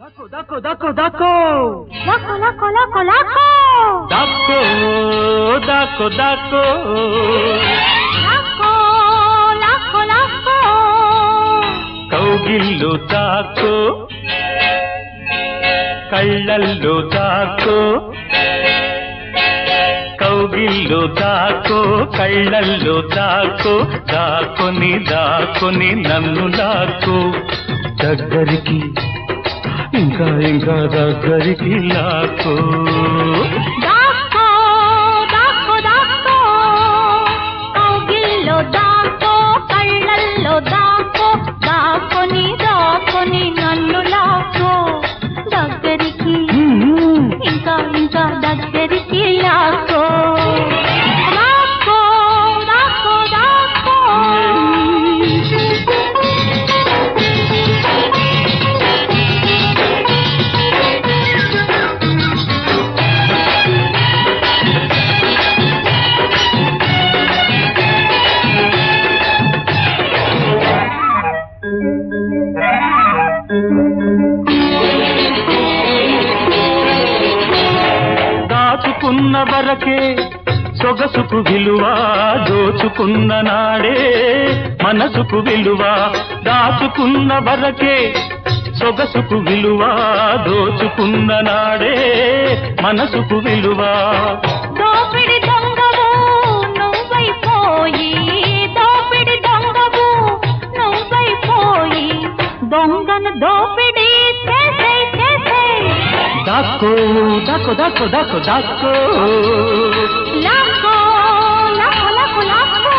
దాక్కో దాక్కో దాక్కో దాక్కో లాకో లాకో లాకో లాకో దాక్కో దాక్కో దాక్కో లాకో లాకో లాకో కౌగిల్లో దాక్కో కళ్ళల్లో దాక్కో కౌగిల్లో దాక్కో కళ్ళల్లో దాక్కో దాక్కుని దాక్కుని నన్ను లాక్కో దగ్గరికి ఇంకా ఇంకా దగ్గరికి లాక్కో దాకో దాకో దాకో కౌగిల్లో దాకో కళ్ళల్లో దాకో దాకొని దాకొని నన్ను లాకో దగ్గరికి ఇంకా ఇంకా దగ్గరికి లాకో లాకో దాకో దాకో దాచుకున్న వరకే సొగసుకు విలువ దోచుకున్న నాడే మనసుకు విలువ దాచుకున్న వరకే సొగసుకు విలువ దోచుకున్న నాడే మనసుకు విలువ దోపిడి దొంగవు నువ్వైపోయి దోపిడి దొంగవు నువ్వైపోయి దొంగను దోపిడి చేసే చేసే దాక్కో దాక్కో దాక్కో దాక్కో దాక్కో లాక్కో లాక్కో లాక్కో లాక్కో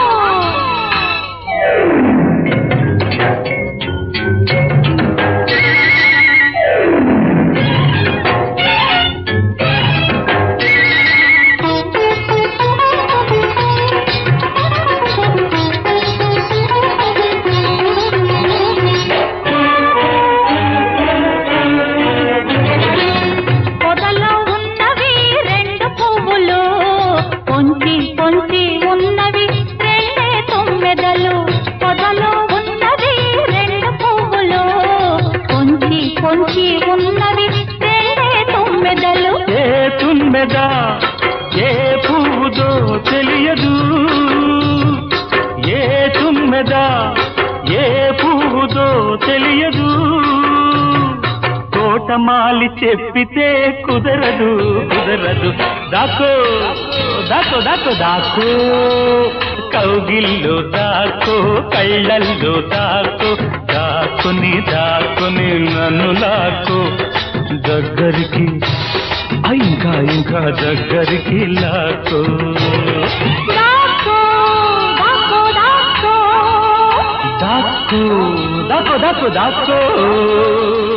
పొదలో ఉన్నవి రెండు పువ్వులు పొంచి పొంచి ఉన్నవి రెండే తొమ్మిదలు పొదలో ఉన్నవి రెండు పువ్వులు పొంచి పొంచి ఉన్నవి రెండే తొమ్మిదలు ఏ తుమ్మెద ఏ పువ్వుదో తెలియదు ఏ తుమ్మెద ఏ పువ్వుదో తెలియదు తోటమాలి చెప్పితే కుదరదు కుదరదు దాకో దాకో దాకో దాకో కౌగిల్లో దాకో కళ్ళల్లో దాకో దాక్కుని దాక్కుని నన్ను లాకో దగ్గరికి ఆ, ఇంకా ఇంకా దగ్గరికి లాకో దాక్కో దాక్కో దాక్కో దాక్కో దాక్కో దాక్కో దాక్కో